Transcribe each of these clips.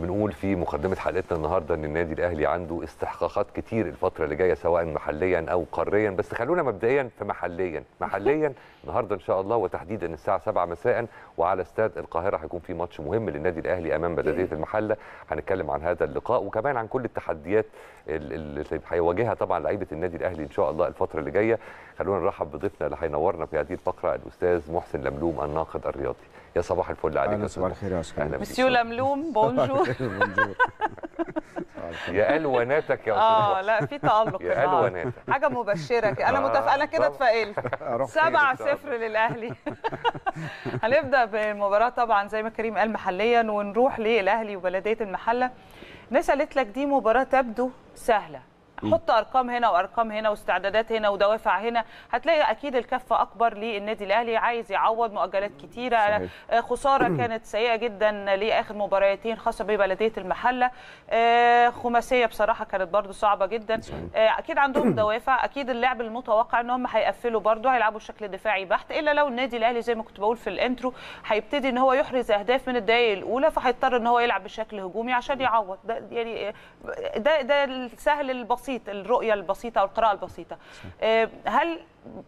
بنقول في مقدمه حلقتنا النهارده ان النادي الاهلي عنده استحقاقات كتير الفتره اللي جايه سواء محليا او قاريا بس خلونا مبدئيا في محليا محليا النهارده ان شاء الله وتحديدا الساعه 7 مساء وعلى استاد القاهره هيكون في ماتش مهم للنادي الاهلي امام بلديه المحله هنتكلم عن هذا اللقاء وكمان عن كل التحديات اللي هيواجهها طبعا لعيبه النادي الاهلي ان شاء الله الفتره اللي جايه خلونا نرحب بضيفنا اللي هينورنا في هذه الفقره الاستاذ محسن لملوم الناقد الرياضي يا صباح الفل عليك اهلا صباح الخير يا استاذ أهلا بيك. مسيو لملوم بونجور بونجور يا الوناتك يا اه استاذ لا في تالق يا النهاردة. الوناتك حاجه مبشره كده. انا آه، متف... انا كده طبعا. اتفائلت أروح سبعة فين إن شاء صفر للاهلي هنبدا بالمباراه طبعا زي ما كريم قال محليا ونروح للاهلي وبلديه المحله الناس قالت لك دي مباراه تبدو سهله حط ارقام هنا وارقام هنا واستعدادات هنا ودوافع هنا هتلاقي اكيد الكفه اكبر للنادي الاهلي عايز يعوض مؤجلات كتيره صحيح. آه، خساره كانت سيئه جدا لاخر مباراتين خاصه ببلديه المحله آه، خماسيه بصراحه كانت برضو صعبه جدا آه، اكيد عندهم دوافع اكيد اللعب المتوقع ان هم هيقفلوا برضو هيلعبوا بشكل دفاعي بحت الا لو النادي الاهلي زي ما كنت بقول في الانترو هيبتدي ان هو يحرز اهداف من الدقائق الاولى فهيضطر ان هو يلعب بشكل هجومي عشان يعوض ده يعني آه، ده ده السهل البسيط الرؤيه البسيطه او القراءه البسيطه آه، هل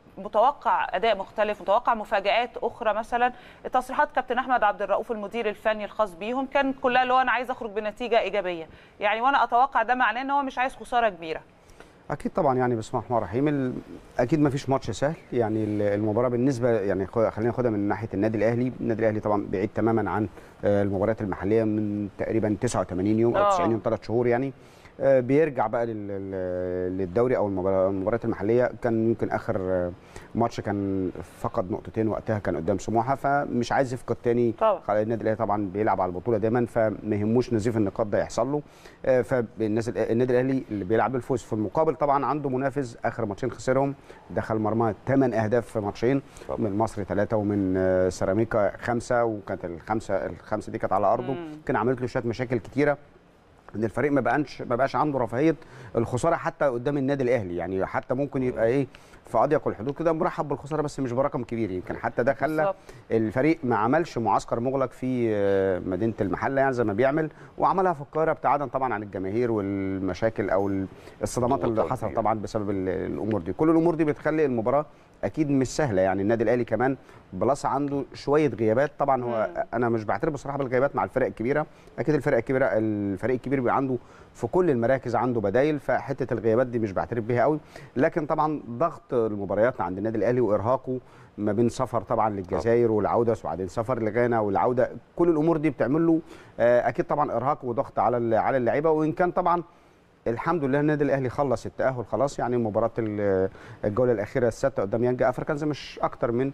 متوقع اداء مختلف متوقع مفاجات اخرى مثلا تصريحات كابتن احمد عبد الرؤوف المدير الفني الخاص بيهم كان كلها اللي هو انا عايز اخرج بنتيجه ايجابيه يعني وانا اتوقع ده معناه ان هو مش عايز خساره كبيره اكيد طبعا يعني بسم الله الرحمن الرحيم ال- اكيد ما فيش ماتش سهل يعني ال- المباراه بالنسبه يعني خ- خلينا ناخدها من ناحيه النادي الاهلي النادي الاهلي طبعا بعيد تماما عن آه، المباريات المحليه من تقريبا 89 يوم او آه. 90 يوم ثلاث شهور يعني آه، بيرجع بقى لل- لل- للدوري او المبارا- المباريات المحليه كان يمكن اخر آه، ماتش كان فقد نقطتين وقتها كان قدام سموحه فمش عايز يفقد تاني طبعا. خلاص النادي الاهلي طبعا بيلعب على البطوله دايما فما يهموش نزيف النقاط ده يحصل له آه، فالناس النادي الاهلي اللي بيلعب بالفوز في المقابل طبعا عنده منافس اخر ماتشين خسرهم دخل مرمى 8 اهداف في ماتشين طبعا. من المصري ثلاثه ومن آه، سيراميكا خمسه وكانت الخمسه الخمسه دي كانت على ارضه مم. كان عملت له شويه مشاكل كتيره ان الفريق ما بقاش ما بقاش عنده رفاهيه الخساره حتى قدام النادي الاهلي يعني حتى ممكن يبقى ايه في اضيق الحدود كده مرحب بالخساره بس مش برقم كبير يمكن حتى ده خلى بالظبط. الفريق ما عملش معسكر مغلق في آه، مدينه المحله يعني زي ما بيعمل وعملها في القاهره ابتعادا طبعا عن الجماهير والمشاكل او الصدمات اللي الضغوطات حصلت دي. طبعا بسبب ال- الامور دي كل الامور دي بتخلي المباراه اكيد مش سهله يعني النادي الاهلي كمان بلس عنده شويه غيابات طبعا هو مم. انا مش بعترف بصراحه بالغيابات مع الفرق الكبيره اكيد الفرق الكبيره الفريق الكبير بيبقى عنده في كل المراكز عنده بدايل فحته الغيابات دي مش بعترف بيها قوي لكن طبعا ضغط المباريات عند النادي الاهلي وارهاقه ما بين سفر طبعا للجزائر والعوده وبعدين سفر لغانا والعوده كل الامور دي بتعمل له آه، اكيد طبعا ارهاق وضغط على ال- على اللعيبه وان كان طبعا الحمد لله النادي الاهلي خلص التاهل خلاص يعني مباراه ال- الجوله الاخيره السادسه قدام يانجا افريكانز مش اكتر من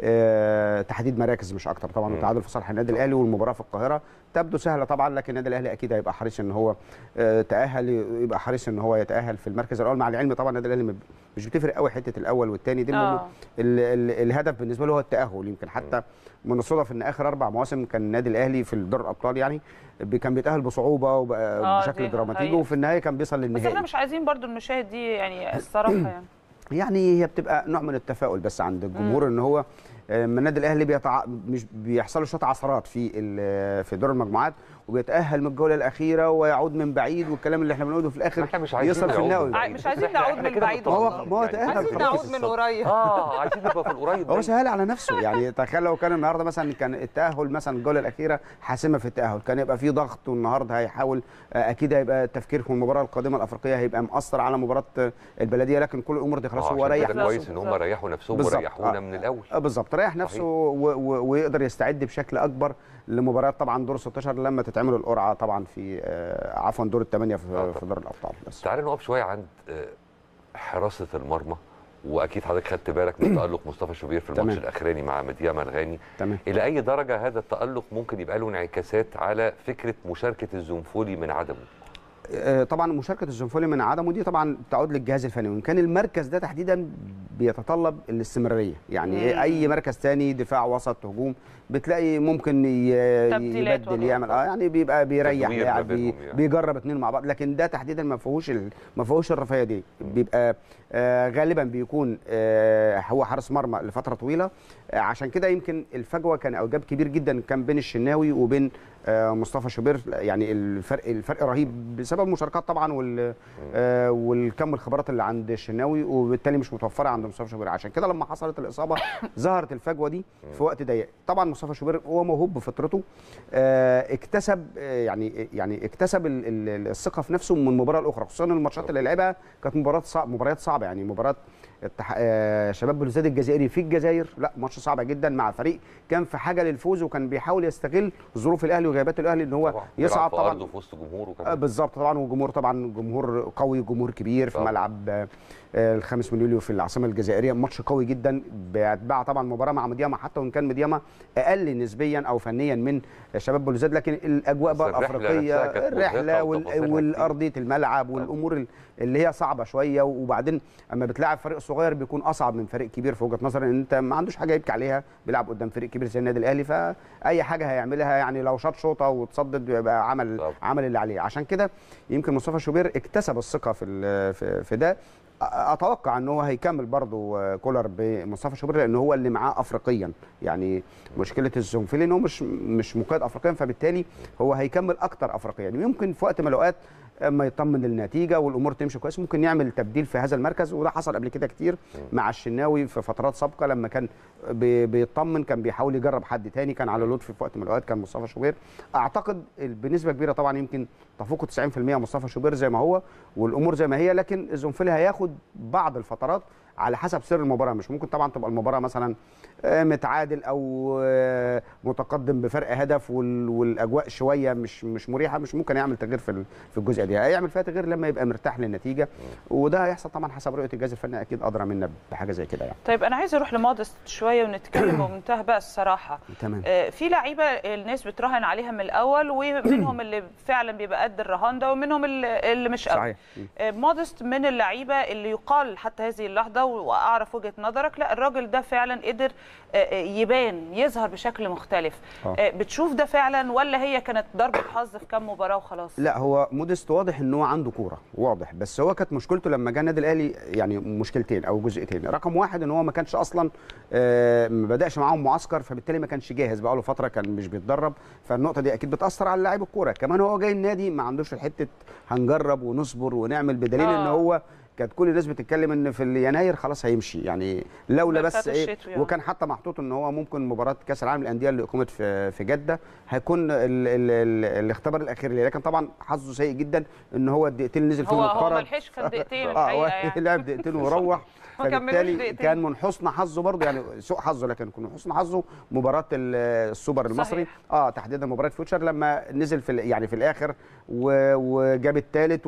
آه، تحديد مراكز مش اكتر طبعا مم. التعادل في صالح النادي الاهلي والمباراه في القاهره تبدو سهله طبعا لكن النادي الاهلي اكيد هيبقى حريص ان هو آه، تاهل يبقى حريص ان هو يتاهل في المركز الاول مع العلم طبعا النادي الاهلي ما- مش بتفرق قوي حته الاول والثاني دي المهم آه. ال ال الهدف بالنسبه له هو التاهل يمكن حتى من الصدف ان اخر اربع مواسم كان النادي الاهلي في دور الابطال يعني بي- كان بيتاهل بصعوبه آه، وبشكل دي دراماتيكي حقيقة. وفي النهايه كان بيوصل بس للنهائي احنا مش عايزين برضو المشاهد دي يعني الصراحه يعني يعني هي بتبقى نوع من التفاؤل بس عند الجمهور ان هو آه، من النادي الاهلي بيتع... مش بيحصل له شويه عثرات في ال- في دور المجموعات وبيتاهل من الجوله الاخيره ويعود من بعيد والكلام اللي احنا بنقوله في الاخر احنا مش عايزين يصل في نعود النهائي من بعيد. مش عايزين إحنا- نعود إحنا من كده بعيد ما هو- مطمنين ما هو يعني. تأهل عايزين خلاص. نعود من قريب اه عايزين نبقى في القريب هو دايما. سهل على نفسه يعني تخيل لو كان النهارده مثلا كان التاهل مثلا الجوله الاخيره حاسمه في التاهل كان يبقى في ضغط والنهارده هيحاول آه، اكيد هيبقى التفكير في المباراه القادمه الافريقيه هيبقى مأثر على مباراه آه، البلديه لكن كل الامور دي خلاص آه، هو عشان ريح كده كويس نفسه ان هم بالظبط. ريحوا نفسهم بالظبط. وريحونا آه. من الاول آه، بالظبط ريح نفسه صحيح. و و ويقدر يستعد بشكل اكبر لمباراه طبعا دور 16 لما تتعمل القرعه طبعا في آه، عفوا دور الثمانيه آه، في, طبعاً. في دور الابطال بس تعالى نقف شويه عند آه، حراسه المرمى واكيد حضرتك خدت بالك من تالق مصطفى شوبير في الماتش تمام. الاخراني مع مديا ملغاني تمام الى اي درجه هذا التالق ممكن يبقى له انعكاسات على فكره مشاركه الزنفولي من عدمه آه، طبعا مشاركه الزنفولي من عدمه دي طبعا تعود للجهاز الفني وان كان المركز ده تحديدا بيتطلب الاستمراريه يعني إيه مم. اي مركز تاني دفاع وسط هجوم بتلاقي ممكن ي- تبديلات يبدل ولا- يعمل اه يعني بيبقى بيريح تدوير ما لاعب بي بينهم يعني. بيجرب اتنين مع بعض لكن ده تحديدا ما فيهوش ال- ما فيهوش الرفاهيه دي بيبقى آه غالبا بيكون آه هو حارس مرمى لفتره طويله آه عشان كده يمكن الفجوه كان او جاب كبير جدا كان بين الشناوي وبين آه، مصطفى شوبير يعني الفرق الفرق رهيب بسبب المشاركات طبعا وال آه، والكم الخبرات اللي عند الشناوي وبالتالي مش متوفره عند مصطفى شوبير عشان كده لما حصلت الاصابه ظهرت الفجوه دي في وقت ضيق طبعا مصطفى شوبير هو موهوب بفطرته آه، اكتسب آه، يعني يعني اكتسب ال- ال- الثقه في نفسه من المباراه الاخرى خصوصا الماتشات اللي لعبها كانت مباريات صعب مباريات صعبه يعني مباراه التح... آه، شباب بلوزداد الجزائري في الجزائر لا ماتش صعب جدا مع فريق كان في حاجه للفوز وكان بيحاول يستغل ظروف الاهلي وغيابات الاهلي ان هو طبعا يصعد في طبعا ارضه في وسط جمهوره آه، كمان بالظبط طبعا وجمهور طبعا جمهور قوي جمهور كبير في طبعا. ملعب آه، آه، الخامس من يوليو في العاصمه الجزائريه ماتش قوي جدا بيتبع طبعا مباراه مع مدياما حتى وان كان مدياما اقل نسبيا او فنيا من شباب بلوزداد لكن الاجواء بس بقى الرحلة الافريقيه نفسها كانت الرحله مرهقة وال- وتفاصيلها كتير. والارضيه الملعب والامور ال- اللي هي صعبه شويه وبعدين اما بتلاعب فريق صغير بيكون اصعب من فريق كبير في وجهه نظري ان انت ما عندوش حاجه يبكي عليها بيلعب قدام فريق كبير زي النادي الاهلي فاي حاجه هيعملها يعني لو شاط شوطه وتصدد بيبقى عمل طبعا. عمل اللي عليه عشان كده يمكن مصطفى شوبير اكتسب الثقه في ال- في, في ده أ- اتوقع ان هو هيكمل برضه آه، كولر بمصطفى شوبير لان هو اللي معاه افريقيا يعني مشكله الزنفيلي ان هو مش مش مقيد افريقيا فبالتالي هو هيكمل اكتر افريقيا يعني يمكن في وقت من الاوقات اما يطمن للنتيجه والامور تمشي كويس ممكن يعمل تبديل في هذا المركز وده حصل قبل كده كتير مع الشناوي في فترات سابقه لما كان بي- بيطمن كان بيحاول يجرب حد تاني كان على لطفي في وقت من الاوقات كان مصطفى شوبير اعتقد بنسبه كبيره طبعا يمكن تفوق 90% مصطفى شوبير زي ما هو والامور زي ما هي لكن الزنفيلي هياخد بعض الفترات على حسب سر المباراه مش ممكن طبعا تبقى المباراه مثلا آه، متعادل او آه، متقدم بفرق هدف وال- والاجواء شويه مش مش مريحه مش ممكن يعمل تغيير في ال- في الجزئيه دي هيعمل فيها تغيير لما يبقى مرتاح للنتيجه وده هيحصل طبعا حسب رؤيه الجهاز الفني اكيد ادرى منا بحاجه زي كده يعني طيب انا عايزه اروح لمودست شويه ونتكلم بمنتهى بقى الصراحه تمام آه، في لعيبه الناس بتراهن عليها من الاول ومنهم اللي فعلا بيبقى قد الرهان ده ومنهم اللي اللي مش قوي صحيح آه، مودست من اللعيبه اللي يقال حتى هذه اللحظه واعرف وجهه نظرك لا الراجل ده فعلا قدر آه، آه، يبان يظهر بشكل مختلف آه. آه، بتشوف ده فعلا ولا هي كانت ضربه حظ في كام مباراه وخلاص لا هو موديست واضح ان هو عنده كوره واضح بس هو كانت مشكلته لما جه النادي الاهلي يعني مشكلتين او جزئيتين رقم واحد ان هو ما كانش اصلا آه، ما بداش معاهم معسكر فبالتالي ما كانش جاهز بقى له فتره كان مش بيتدرب فالنقطه دي اكيد بتاثر على لاعب الكوره كمان هو جاي النادي ما عندوش الحته هنجرب ونصبر ونعمل بدليل ان آه. هو كانت كل الناس بتتكلم ان في يناير خلاص هيمشي يعني لولا بس مرتبط ايه الشتوي، آه. وكان حتى محطوط ان هو ممكن مباراه كاس العالم للانديه اللي اقيمت في في جده هيكون ال ال ال الاختبار الاخير ليه لكن طبعا حظه سيء جدا ان هو الدقيقتين اللي نزل فيهم هو هو اتطرد. ما لحقش كان دقيقتين اه الحقيقه هو يعني لعب دقيقتين وروح ما كملوش فبالتالي دقيقتين. كان من حسن حظه برضه يعني سوء حظه لكن كان من حسن حظه مباراه ال- السوبر المصري صحيح. اه تحديدا مباراه فيوتشر لما نزل في ال- يعني في الاخر و- وجاب الثالث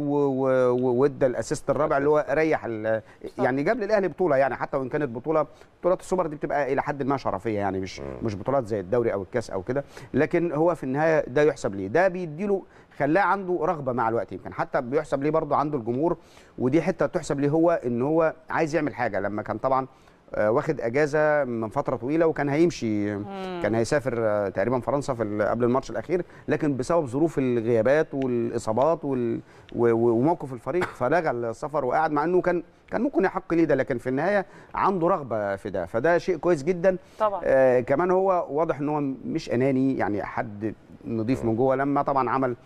وادى الاسيست الرابع اللي هو ريح ال- يعني جاب للاهلي بطوله يعني حتى وان كانت بطوله بطولات السوبر دي بتبقى الى حد ما شرفيه يعني مش مش بطولات زي الدوري او الكاس او كده لكن هو في النهايه ده يحسب ليه ده بيديله خلاه عنده رغبه مع الوقت يمكن حتى بيحسب ليه برضه عنده الجمهور ودي حته تحسب ليه هو ان هو عايز يعمل حاجه لما كان طبعا آه، واخد اجازه من فتره طويله وكان هيمشي كان هيسافر آه، تقريبا فرنسا في ال- قبل الماتش الاخير لكن بسبب ظروف الغيابات والاصابات وال- و- و- وموقف الفريق فلغى السفر وقعد مع انه كان كان ممكن يحق ليه ده لكن في النهايه عنده رغبه في ده فده شيء كويس جدا طبعا آه كمان هو واضح ان هو مش اناني يعني حد نضيف من جوه لما طبعا عمل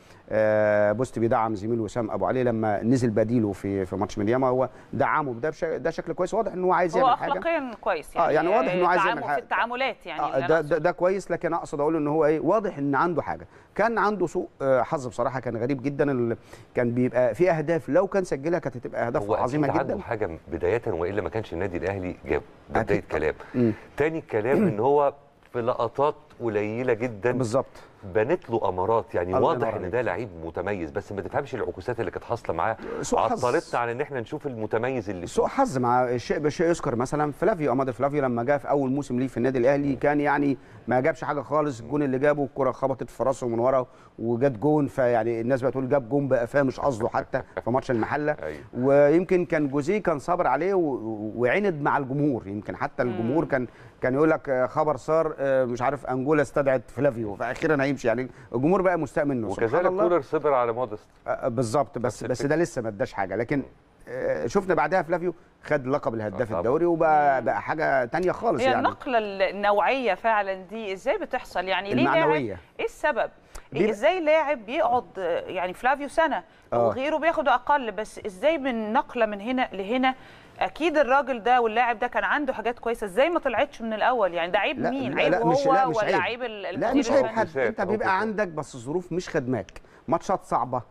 آه بوست بيدعم زميله وسام ابو علي لما نزل بديله في في ماتش ميدياما هو دعمه بده بش- ده شكل كويس واضح ان هو عايز هو يعمل حاجه اخلاقيا كويس آه، يعني واضح إنه عايز تعامل- يعمل حاجة. في التعاملات يعني آه اللي أنا ده, أقصده. ده ده كويس لكن اقصد اقول ان هو ايه واضح ان عنده حاجه كان عنده سوء آه، حظ بصراحه كان غريب جدا ال- كان بيبقى في اهداف لو كان سجلها كانت هتبقى اهداف هو عظيمه أكيد جدا عنده حاجه بدايه والا ما كانش النادي الاهلي جاب ده بدايه أكيد. كلام مم. تاني كلام ان هو في لقطات قليله جدا بالظبط بنت له امارات يعني الله واضح ينور ان عليك. ده لعيب متميز بس ما تفهمش العكوسات اللي كانت حاصله معاه سوء حظ. عطلتنا عن ان احنا نشوف المتميز اللي فيه سوء حظ مع الشيء بشيء يذكر مثلا فلافيو اماد فلافيو لما جاء في اول موسم ليه في النادي الاهلي كان يعني ما جابش حاجه خالص الجون اللي جابه الكره خبطت في راسه من ورا وجت جون فيعني الناس بتقول جاب جون بقفاه مش قصده حتى في ماتش المحله أيوة. ويمكن كان جوزيه كان صابر عليه و- وعند مع الجمهور يمكن حتى الجمهور كان كان يقول لك آه، خبر صار آه، مش عارف انجولا استدعت فلافيو فاخيرا هيمشي يعني الجمهور بقى مستاء منه سبحان وكذلك الله. كولر صبر على مودست آه، بالظبط بس نفس بس ده لسه ما اداش حاجه لكن آه، شفنا بعدها فلافيو خد لقب آه، الهداف طبعا. الدوري وبقى بقى حاجه تانية خالص هي يعني النقله النوعيه فعلا دي ازاي بتحصل يعني ليه لاعب المعنوية. ايه السبب بيبقى- ازاي لاعب بيقعد آه، يعني فلافيو سنه آه. وغيره بياخد اقل بس ازاي من نقله من هنا لهنا اكيد الراجل ده واللاعب ده كان عنده حاجات كويسه ازاي ما طلعتش من الاول يعني ده عيب لا، مين لا، عيب لا، هو مش- لا، مش ولا عيب. عيب ال- لا المدير مش عيب الفني؟ حد كوسات انت أو بيبقى كوسات. عندك بس الظروف مش خدماك ماتشات صعبه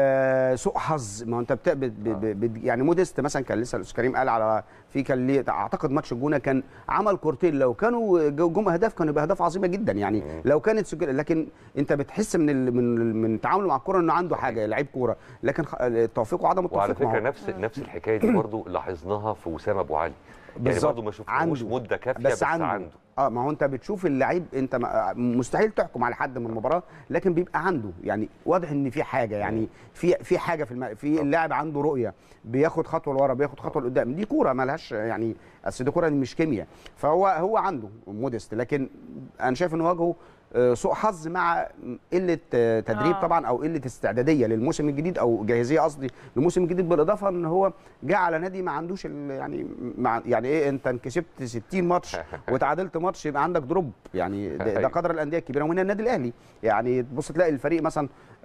آه سوء حظ ما هو انت بت... ب... ب... ب... يعني موديست مثلا كان لسه الاستاذ كريم قال على في كان ليه اعتقد ماتش الجونه كان عمل كورتين لو كانوا جو- جم اهداف كانوا يبقى اهداف عظيمه جدا يعني لو كانت سجل لكن انت بتحس من ال... من من تعامله مع الكوره انه عنده حاجه لعيب كوره لكن خ- التوفيق وعدم وعلى التوفيق ما فكره هو- نفس نفس الحكايه دي برضو لاحظناها في وسام ابو علي يعني بالظبط. برضو ما شفناهوش عنده. مده كافيه بس, بس عنده. عنده اه ما هو انت بتشوف اللعيب انت ما- مستحيل تحكم على حد من المباراه لكن بيبقى عنده يعني واضح ان في حاجه يعني في في حاجه في الم... في اللاعب عنده رؤيه بياخد خطوه لورا بياخد خطوه لقدام دي كوره مالهاش يعني اصل دي كوره دي مش كيمياء فهو هو عنده موديست لكن انا شايف ان واجهه آه، سوء حظ مع قله آه، تدريب آه. طبعا او قله استعداديه للموسم الجديد او جاهزيه قصدي للموسم الجديد بالاضافه ان هو جه على نادي ما عندوش ال- يعني مع يعني ايه انت إن كسبت 60 ماتش وتعادلت ماتش يبقى عندك دروب يعني ده, ده أيوة. قدر الانديه الكبيره ومنها النادي الاهلي يعني تبص تلاقي الفريق مثلا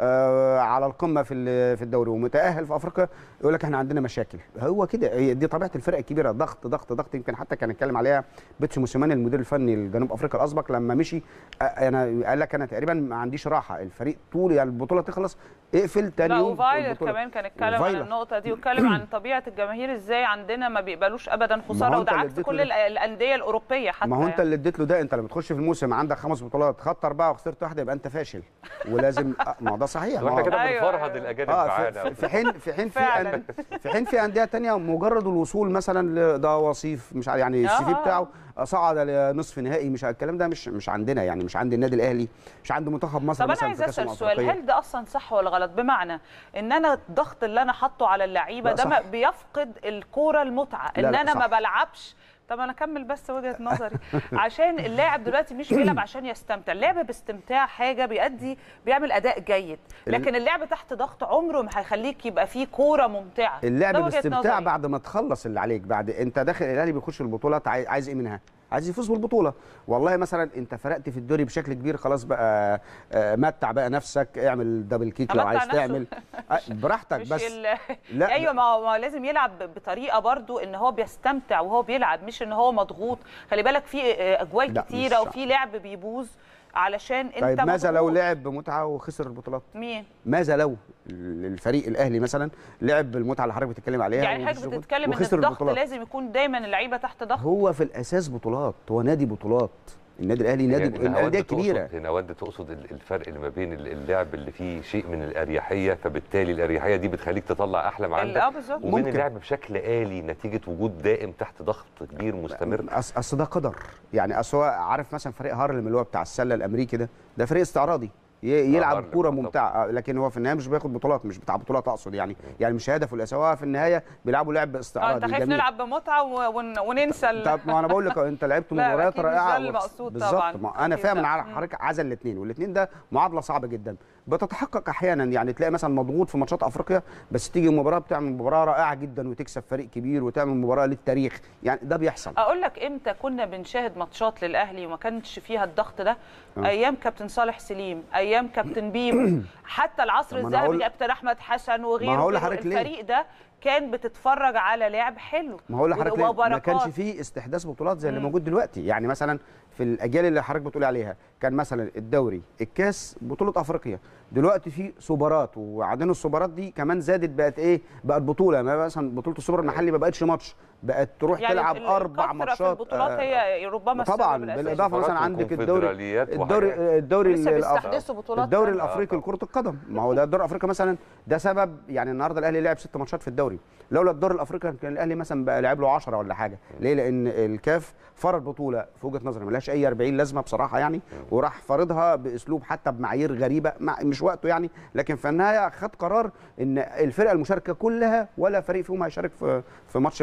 آه على القمه في ال- في الدوري ومتاهل في افريقيا يقول لك احنا عندنا مشاكل هو كده هي دي طبيعه الفرق الكبيره ضغط ضغط ضغط يمكن حتى كان اتكلم عليها بيتسو موسيماني المدير الفني لجنوب افريقيا الاسبق لما مشي آه، انا قال لك انا تقريبا ما عنديش راحه الفريق طول يعني البطوله تخلص اقفل تاني لا يوم وفايلر البطولة. كمان كان اتكلم عن وفايلر. النقطه دي واتكلم عن طبيعه الجماهير ازاي عندنا ما بيقبلوش ابدا خساره هو وده أنت اللي عكس اديته كل ده. ال- الانديه الاوروبيه حتى ما هو انت يعني. اللي اديت له ده انت لما تخش في الموسم عندك خمس بطولات خدت اربعه وخسرت واحده يبقى انت فاشل ولازم آه، ما هو ده صحيح ما واحنا هو- كده أيوة، بنفرهد أيوة. الاجانب اه معانا في, في حين في حين في فعلاً. أن- في حين في انديه تانية مجرد الوصول مثلا لده وصيف مش عارف يعني السي في آه. بتاعه صعد لنصف نهائي مش الكلام ده مش مش عندنا يعني مش عند النادي الاهلي مش عند منتخب مصر طب انا مثلا عايز في كاس اسال الأمم سؤال الأفريقية. هل ده اصلا صح ولا غلط بمعنى ان انا الضغط اللي انا حاطه على اللعيبه لا ده صح. ما بيفقد الكوره المتعه لا ان لا انا ما صح. بلعبش طب انا اكمل بس وجهه نظري عشان اللاعب دلوقتي مش بيلعب عشان يستمتع اللعب باستمتاع حاجه بيأدي بيعمل اداء جيد لكن اللعب تحت ضغط عمره ما هيخليك يبقى فيه كوره ممتعه اللعب ده وجهة باستمتاع نظري. بعد ما تخلص اللي عليك بعد انت داخل الاهلي بيخش البطولات عايز, عايز ايه منها عايز يفوز بالبطوله والله مثلا انت فرقت في الدوري بشكل كبير خلاص بقى آه، متع بقى نفسك اعمل دبل كيك لو أمتع عايز نفسه. تعمل آه، براحتك مش بس ال... لا، ايوه ما هو ما هو لازم يلعب بطريقه برضو ان هو بيستمتع وهو بيلعب مش ان هو مضغوط خلي بالك في اجوال لا، كتيره مش- وفي لعب بيبوظ علشان انت طيب ماذا لو مضغوط. لعب بمتعه وخسر البطولات مين ماذا لو الفريق الاهلي مثلا لعب بالمتعه اللي حضرتك بتتكلم عليها يعني حضرتك وخسر- بتتكلم ان وخسر الضغط البطولات. لازم يكون دايما اللعيبه تحت ضغط هو في الاساس بطولات هو نادي بطولات النادي الاهلي نادي يعني هنا الانديه أود تقصد- الكبيره هنا ود تقصد ال- الفرق اللي ما بين ال- اللعب اللي فيه شيء من الاريحيه فبالتالي الاريحيه دي بتخليك تطلع احلى ما ال- عندك اه بالظبط ومن ممكن. اللعب بشكل آلي نتيجه وجود دائم تحت ضغط كبير مستمر أص- اصل ده قدر يعني اصل هو عارف مثلا فريق هارلم اللي هو بتاع السله الامريكي ده ده فريق استعراضي ي- يلعب هارلم، كوره طبعا. ممتعه آه، لكن هو في النهايه مش بياخد بطولات مش بتاع بطولات اقصد يعني يعني مش هدفه الاساسي هو في النهايه بيلعبوا لعب اه استعراضي انت خايف جميل. نلعب بمتعه و- ون... وننسى ال- طب ما انا بقول لك انت لعبت لا، مباريات أكيد مش رائعه ده اللي وخس- مقصود بالظبط طبعاً. ما انا أكيد فاهم لا. انا مم. حضرتك عزل الاثنين والاثنين ده معادله صعبه جدا بتتحقق احيانا يعني تلاقي مثلا مضغوط في ماتشات افريقيا بس تيجي مباراه بتعمل مباراه رائعه جدا وتكسب فريق كبير وتعمل مباراه للتاريخ يعني ده بيحصل اقول لك امتى كنا بنشاهد ماتشات للاهلي وما كانش فيها الضغط ده آه. ايام كابتن صالح سليم ايام كابتن بيبو حتى العصر طب ما أنا الذهبي هقول- كابتن احمد حسن وغيره ما هقول وغيره. لحضرتك ليه؟ الفريق ده كان بتتفرج على لعب حلو ما هقول لحضرتك ليه؟ ما وبركات. كانش فيه استحداث بطولات زي اللي مم. موجود دلوقتي يعني مثلا في الاجيال اللي حضرتك بتقول عليها كان مثلا الدوري الكاس بطوله افريقيا دلوقتي في سوبرات وعندنا السوبرات دي كمان زادت بقت ايه بقت بطوله ما مثلا بطوله السوبر المحلي ما بقتش ماتش بقت تروح يعني تلعب ال- اربع الكثرة ماتشات في البطولات آه، هي ربما السبب طبعا الأساسي. بالاضافه مثلا سفارات عندك الدوري وكونفدراليات الدوري وحاجات. الدوري لسه الأف- بيستحدثوا بطولات الدوري تانية. الافريقي لكره القدم ما هو ده الدوري الافريقي مثلا ده سبب يعني النهارده الاهلي لعب ست ماتشات في الدوري لولا الدوري الافريقي كان الاهلي مثلا بقى لعب له 10 ولا حاجه ليه لان الكاف فرض بطوله في وجهه نظري ملهاش اي 40 لازمه بصراحه يعني وراح فرضها باسلوب حتى بمعايير غريبه مع مش وقته يعني لكن في النهايه خد قرار ان الفرقه المشاركه كلها ولا فريق فيهم هيشارك في في ماتش في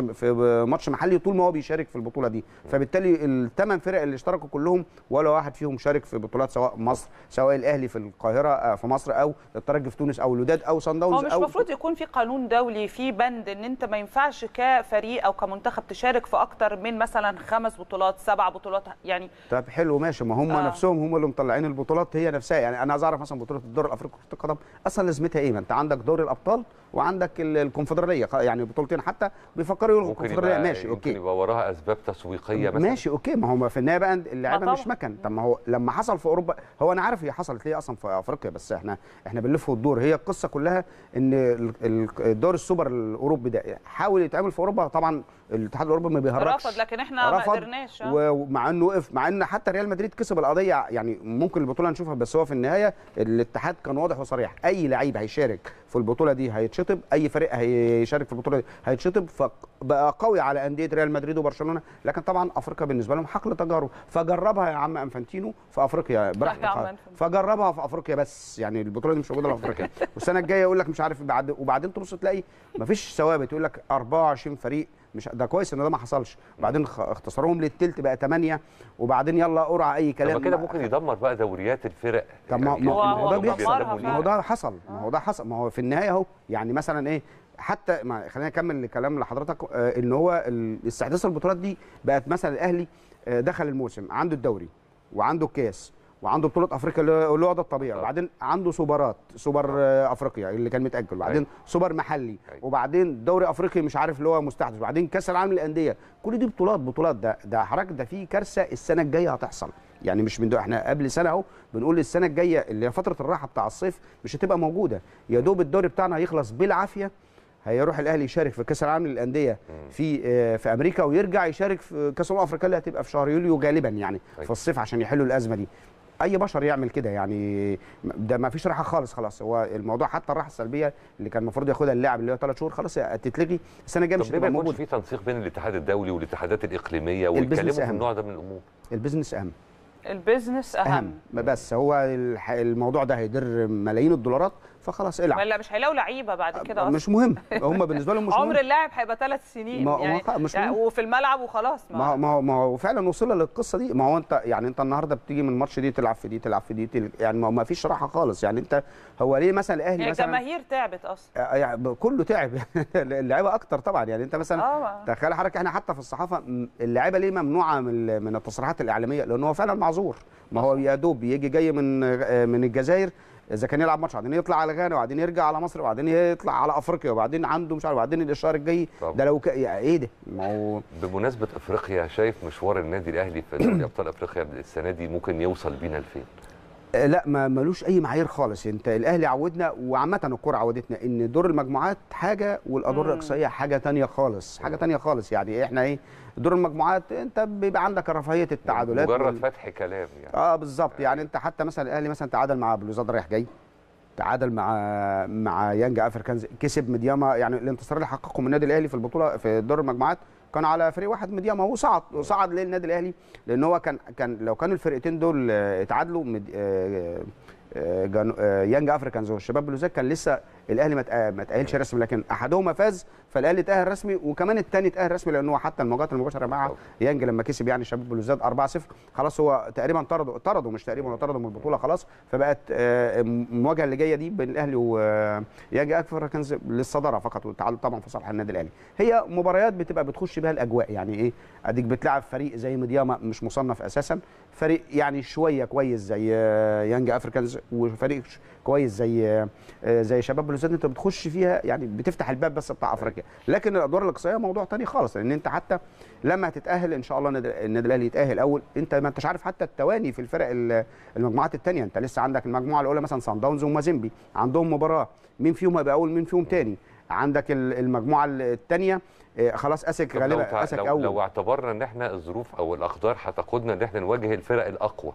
آه، ماتش محلي طول ما هو بيشارك في البطوله دي فبالتالي الثمان فرق اللي اشتركوا كلهم ولا واحد فيهم شارك في بطولات سواء مصر سواء الاهلي في القاهره آه، في مصر او الترجي في تونس او الوداد او صن هو داونز مش او المفروض يكون في قانون دولي في بند ان انت ما ينفعش كفريق او كمنتخب تشارك في اكتر من مثلا خمس بطولات سبع بطولات يعني طب حلو ماشي ما هم آه. آه. نفسهم هم اللي مطلعين البطولات هي نفسها يعني انا عايز اعرف مثلا بطوله الدوري الافريقي لكره القدم اصلا لازمتها ايه ما انت عندك دوري الابطال وعندك ال- الكونفدراليه خ- يعني بطولتين حتى بيفكروا يلغوا ممكن الكونفدراليه يبقى ماشي يمكن اوكي يبقى وراها اسباب تسويقيه مثلا ماشي اوكي ما هو في النهايه بقى اللعيبه ما مش طبعا. مكن طب ما هو لما حصل في اوروبا هو انا عارف هي حصلت ليه اصلا في افريقيا بس احنا احنا بنلف وندور هي القصه كلها ان ال- ال- الدوري السوبر الاوروبي ده حاول يتعمل في اوروبا طبعا الاتحاد الاوروبي ما بيهرجش رفض لكن احنا ما رفض قدرناش آه. و- ومع انه وقف مع ان حتى ريال مدريد كسب القضيه يعني ممكن البطوله نشوفها بس هو في النهايه الاتحاد كان واضح وصريح اي لعيب هيشارك في البطوله دي هيتشطب اي فريق هيشارك في البطوله دي هيتشطب فبقى قوي على انديه ريال مدريد وبرشلونه لكن طبعا افريقيا بالنسبه لهم حقل تجارب فجربها يا عم انفانتينو في افريقيا يا براحتك عم أنفانتينو. فجربها في افريقيا بس يعني البطوله دي مش موجوده في افريقيا والسنه الجايه يقول لك مش عارف بعد وبعدين تبص تلاقي مفيش ثوابت يقول لك 24 فريق مش ده كويس ان ده ما حصلش وبعدين خ- اختصروهم للتلت بقى 8 وبعدين يلا قرعه اي طب كلام ما كده ممكن يدمر بقى دوريات الفرق طب ما يعني ما هو- ما هو هو ده دمرها بيحصل فعلا. ما هو ده حصل ما هو ده حصل ما هو في النهايه اهو يعني مثلا ايه حتى ما خلينا نكمل الكلام لحضرتك آه ان هو ال- استحداث البطولات دي بقت مثلا الاهلي آه دخل الموسم عنده الدوري وعنده الكاس وعنده بطوله افريقيا اللي اللي هو ده الطبيعي طبعا. وبعدين عنده سوبرات سوبر آه افريقيا اللي كان متاجل وبعدين أيوة. سوبر محلي أيوة. وبعدين دوري افريقي مش عارف اللي هو مستحدث وبعدين كاس العالم للانديه كل دي بطولات بطولات ده ده حضرتك ده في كارثه السنه الجايه هتحصل يعني مش من دو احنا قبل سنه اهو بنقول السنه الجايه اللي هي فتره الراحه بتاع الصيف مش هتبقى موجوده يا دوب الدوري بتاعنا هيخلص بالعافيه هيروح الاهلي يشارك في كاس العالم للانديه في آه، في امريكا ويرجع يشارك في كاس الامم الافريقيه اللي هتبقى في شهر يوليو غالبا يعني أيوة. في الصيف عشان يحلوا الازمه دي اي بشر يعمل كده يعني ده ما فيش راحه خالص خلاص هو الموضوع حتى الراحه السلبيه اللي كان المفروض ياخدها اللاعب اللي هو ثلاث شهور خلاص تتلغي السنه الجايه مش طب ليه ما هتبقى يكونش موجوده في تنسيق بين الاتحاد الدولي والاتحادات الاقليميه البيزنس ويتكلموا في أهم. النوع ده من الامور البيزنس اهم البيزنس اهم, اهم بس هو الح- الموضوع ده هيدر ملايين الدولارات فخلاص العب ولا مش هيلاقوا لعيبه بعد كده اصلا مش مهم هم بالنسبه لهم مش عمر مهم اللاعب هيبقى ثلاث سنين ما- ما يعني, خ- مش يعني مهم. وفي الملعب وخلاص ما هو- ما هو ما هو فعلا وصلنا للقصه دي ما هو انت يعني انت النهارده بتيجي من الماتش دي تلعب في دي تلعب في دي تل... يعني ما ما فيش راحه خالص يعني انت هو ليه مثلا الاهلي يعني مثلا الجماهير تعبت اصلا آه، يعني كله تعب اللعيبه اكتر طبعا يعني انت مثلا اه تخيل حضرتك احنا حتى في الصحافه م- اللعيبه ليه ممنوعه من ال- من التصريحات الاعلاميه لان هو فعلا معذور ما هو يا دوب يجي جاي من آه، من الجزائر اذا كان يلعب ماتش وبعدين يطلع على غانا وبعدين يرجع على مصر وبعدين يطلع على افريقيا وبعدين عنده مش عارف وبعدين الاشهار الجاي طبعا. ده لو ك... يعني ايه ده ما هو بمناسبه افريقيا شايف مشوار النادي الاهلي في دوري ابطال افريقيا السنه دي ممكن يوصل بينا لفين آه، لا ما ملوش اي معايير خالص انت الاهلي عودنا وعامه الكوره عودتنا ان دور المجموعات حاجه والادوار مم. الاقصائيه حاجه تانية خالص حاجه تانية خالص يعني احنا ايه دور المجموعات انت بيبقى عندك رفاهيه التعادلات مجرد وال- فتح كلام يعني اه بالظبط يعني انت حتى مثلا الاهلي مثلا تعادل مع بلوزداد رايح جاي تعادل مع مع يانج افريكانز كسب مدياما يعني الانتصار اللي حققه من النادي الاهلي في البطوله في دور المجموعات كان على فريق واحد مدياما هو صعد صعد ليه النادي الاهلي لان هو كان كان لو كانوا الفرقتين دول آه، اتعادلوا مد... آه، آه، جانو- آه، يانج افريكانز والشباب بلوزداد كان لسه الاهلي ما تأ- ما تاهلش رسمي لكن احدهما فاز فالاهلي تاهل رسمي وكمان الثاني تاهل رسمي لان هو حتى المواجهات المباشره مع طبعا. يانج لما كسب يعني شباب بلوزداد 4-0 خلاص هو تقريبا طردوا طردوا مش تقريبا هو طردوا من البطوله خلاص فبقت آه، المواجهه اللي جايه دي بين الاهلي ويانج افريكانز للصداره فقط والتعادل طبعا في صالح النادي الاهلي هي مباريات بتبقى بتخش بها الاجواء يعني ايه اديك بتلعب فريق زي مدياما مش مصنف اساسا فريق يعني شويه كويس زي آه، يانج افريكانز وفريق ش- كويس زي آه، زي شباب بلوزداد انت بتخش فيها يعني بتفتح الباب بس بتاع افريقيا لكن الادوار الاقصائيه موضوع تاني خالص لان انت حتى لما هتتاهل ان شاء الله النادي النادي الاهلي يتاهل اول انت ما انتش عارف حتى التواني في الفرق ال- المجموعات الثانيه انت لسه عندك المجموعه الاولى مثلا سان داونز ومازيمبي عندهم مباراه مين فيهم هيبقى اول مين فيهم تاني عندك ال- المجموعه الثانيه خلاص اسك طب لو, غالبا تع... اسك لو, اول لو اعتبرنا ان احنا الظروف او الاقدار هتقودنا ان احنا نواجه الفرق الاقوى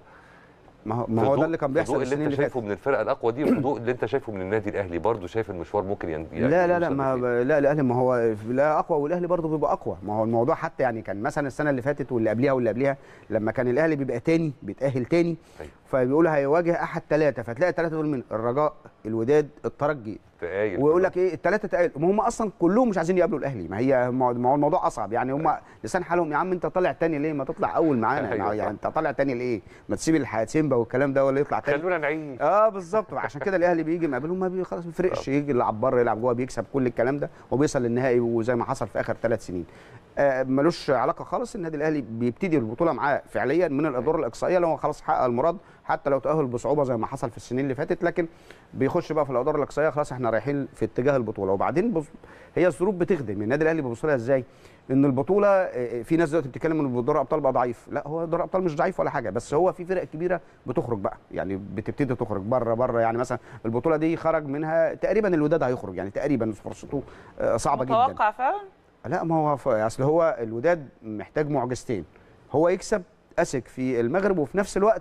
ما هو ما في هو ضوء- ده اللي كان في بيحصل ضوء السنين اللي اللي انت فاتت شايفه من الفرق الاقوى دي وفي ضوء اللي انت شايفه من النادي الاهلي برضه شايف المشوار ممكن ين... يعني لا لا لا يوصل ما لفين؟ لا الاهلي ما هو لا اقوى والاهلي برضه بيبقى اقوى ما هو الموضوع حتى يعني كان مثلا السنه اللي فاتت واللي قبلها واللي قبلها لما كان الاهلي بيبقى تاني بيتاهل تاني أيوة. فبيقول هيواجه احد ثلاثه فتلاقي الثلاثه دول من الرجاء الوداد الترجي تقايل ويقول لك ايه الثلاثه تقال ما هم اصلا كلهم مش عايزين يقابلوا الاهلي ما هي ما هو الموضوع اصعب يعني هم لسان حالهم يا عم انت طالع تاني ليه ما تطلع اول معانا أيوة يعني صح. انت طالع تاني ليه ما تسيب الحاتسيمبا والكلام ده ولا يطلع تاني خلونا نعيش اه بالظبط عشان كده الاهلي بيجي مقابلهم ما بي- خلاص ما بيفرقش يجي يلعب بره يلعب جوه بيكسب كل الكلام ده وبيوصل للنهائي وزي ما حصل في اخر ثلاث سنين آه ملوش علاقه خالص النادي الاهلي بيبتدي البطوله معاه فعليا من الادوار الاقصائيه لو هو خلاص حقق المراد حتى لو تاهل بصعوبه زي ما حصل في السنين اللي فاتت لكن بيخش بقى في الادوار الاقصائيه خلاص احنا رايحين في اتجاه البطوله وبعدين بص هي الظروف بتخدم النادي الاهلي بيبص لها ازاي ان البطوله آه، في ناس دلوقتي بتتكلم ان دوري الابطال بقى ضعيف لا هو دوري الابطال مش ضعيف ولا حاجه بس هو في فرق كبيره بتخرج بقى يعني بتبتدي تخرج بره بره يعني مثلا البطوله دي خرج منها تقريبا الوداد هيخرج يعني تقريبا فرصته آه، صعبه جدا متوقع فعلا لا ما هو ف- اصل هو الوداد محتاج معجزتين هو يكسب اسك في المغرب وفي نفس الوقت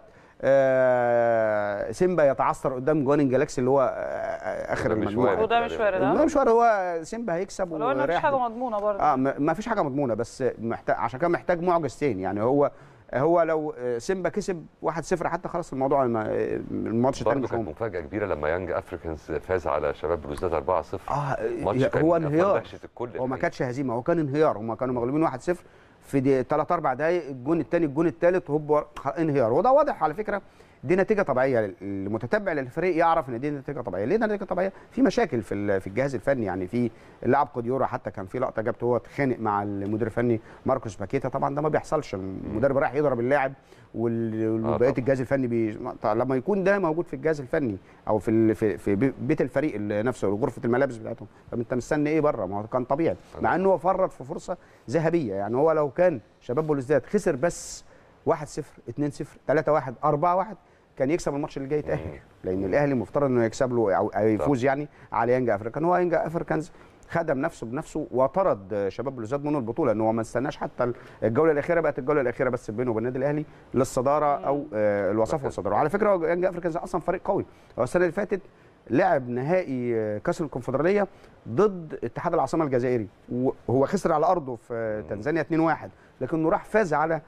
آه سيمبا يتعثر قدام جوانين جالاكسي اللي هو آه اخر وده مش المجموعه وارد. وده مش وارد لا ها مش وارد هو سيمبا هيكسب ولو ان مفيش ورايح حاجه مضمونه برضه اه ما ما فيش حاجه مضمونه بس محتاج عشان كده محتاج معجزتين يعني هو هو لو آه، سيمبا كسب 1-0 حتى خلاص الموضوع الم- الماتش الثاني برضه مش كانت مهم مفاجاه كبيره لما يانج افريكانز فاز على شباب بلوزداد 4-0 اه ماتش هي- كان هو أثار انهيار دهشة الكل هو ما الحقيقة. كانتش هزيمه هو كان انهيار هم كانوا مغلوبين 1-0 في دي 3 4 دقائق الجون الثاني الجون الثالث هوب ور- انهيار وده واضح على فكره دي نتيجه طبيعيه المتتبع للفريق يعرف ان دي نتيجه طبيعيه ليه ده نتيجه طبيعيه في مشاكل في ال- في الجهاز الفني يعني في اللاعب قديورا حتى كان في لقطه جابته هو اتخانق مع المدير الفني ماركوس باكيتا طبعا ده ما بيحصلش المدرب رايح يضرب اللاعب وال- آه وبقيه طبعاً. الجهاز الفني بي... طبعاً لما يكون ده موجود في الجهاز الفني او في ال... في, في بي- بيت الفريق اللي نفسه غرفه الملابس بتاعتهم طب انت مستني ايه بره ما هو كان طبيعي مع انه هو فرط في فرصه ذهبيه يعني هو لو كان شباب بلوزداد خسر بس 1-0 2-0 3-1 4-1 كان يكسب الماتش اللي جاي يتاهل لان الاهلي مفترض انه يكسب له او أو يفوز يعني على يانجا افريكان هو يانجا افريكانز خدم نفسه بنفسه وطرد شباب بلوزداد منه البطوله ان هو ما استناش حتى الجوله الاخيره بقت الجوله الاخيره بس بينه وبين النادي الاهلي للصداره او آه، الوصف والصداره وعلى فكره هو يانجا افريكانز اصلا فريق قوي هو السنه اللي فاتت لعب نهائي آه، كاس الكونفدراليه ضد اتحاد العاصمه الجزائري وهو خسر على ارضه في تنزانيا 2-1 لكنه راح فاز على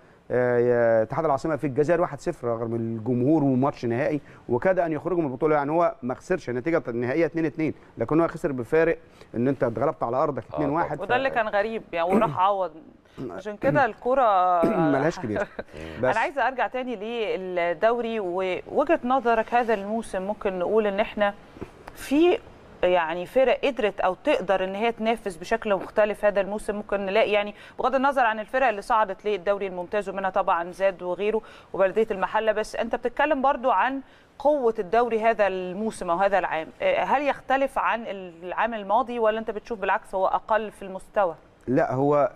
آه، اتحاد العاصمه في الجزائر 1-0 رغم الجمهور وماتش نهائي وكاد ان يخرجوا من البطوله يعني هو ما خسرش النتيجه النهائيه 2-2 لكن هو خسر بفارق ان انت اتغلبت على ارضك 2-1 طبعاً. وده اللي كان غريب يعني وراح عوض عشان كده الكرة ملهاش كبير بس انا عايزه ارجع تاني للدوري ووجهه نظرك هذا الموسم ممكن نقول ان احنا في يعني فرق قدرت او تقدر ان هي تنافس بشكل مختلف هذا الموسم ممكن نلاقي يعني بغض النظر عن الفرق اللي صعدت للدوري الممتاز ومنها طبعا زاد وغيره وبلديه المحله بس انت بتتكلم برضو عن قوه الدوري هذا الموسم او هذا العام آه، هل يختلف عن العام الماضي ولا انت بتشوف بالعكس هو اقل في المستوى لا هو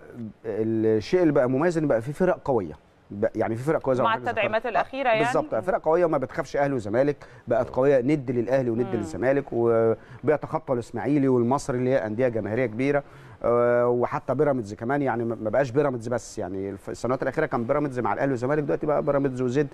الشيء اللي بقى مميز ان بقى في فرق قويه بقى- يعني في فرق قويه زي ما مع حضرتك التدعيمات ذكرت. الأخيرة يعني؟ بالظبط فرق قويه وما بتخافش اهلي وزمالك بقت قويه ند للاهلي وند للزمالك وبيتخطى الاسماعيلي والمصري اللي هي انديه جماهيريه كبيره آه، وحتى بيراميدز كمان يعني ما بقاش بيراميدز بس يعني الف- السنوات الاخيره كان بيراميدز مع الاهلي والزمالك دلوقتي بقى بيراميدز وزد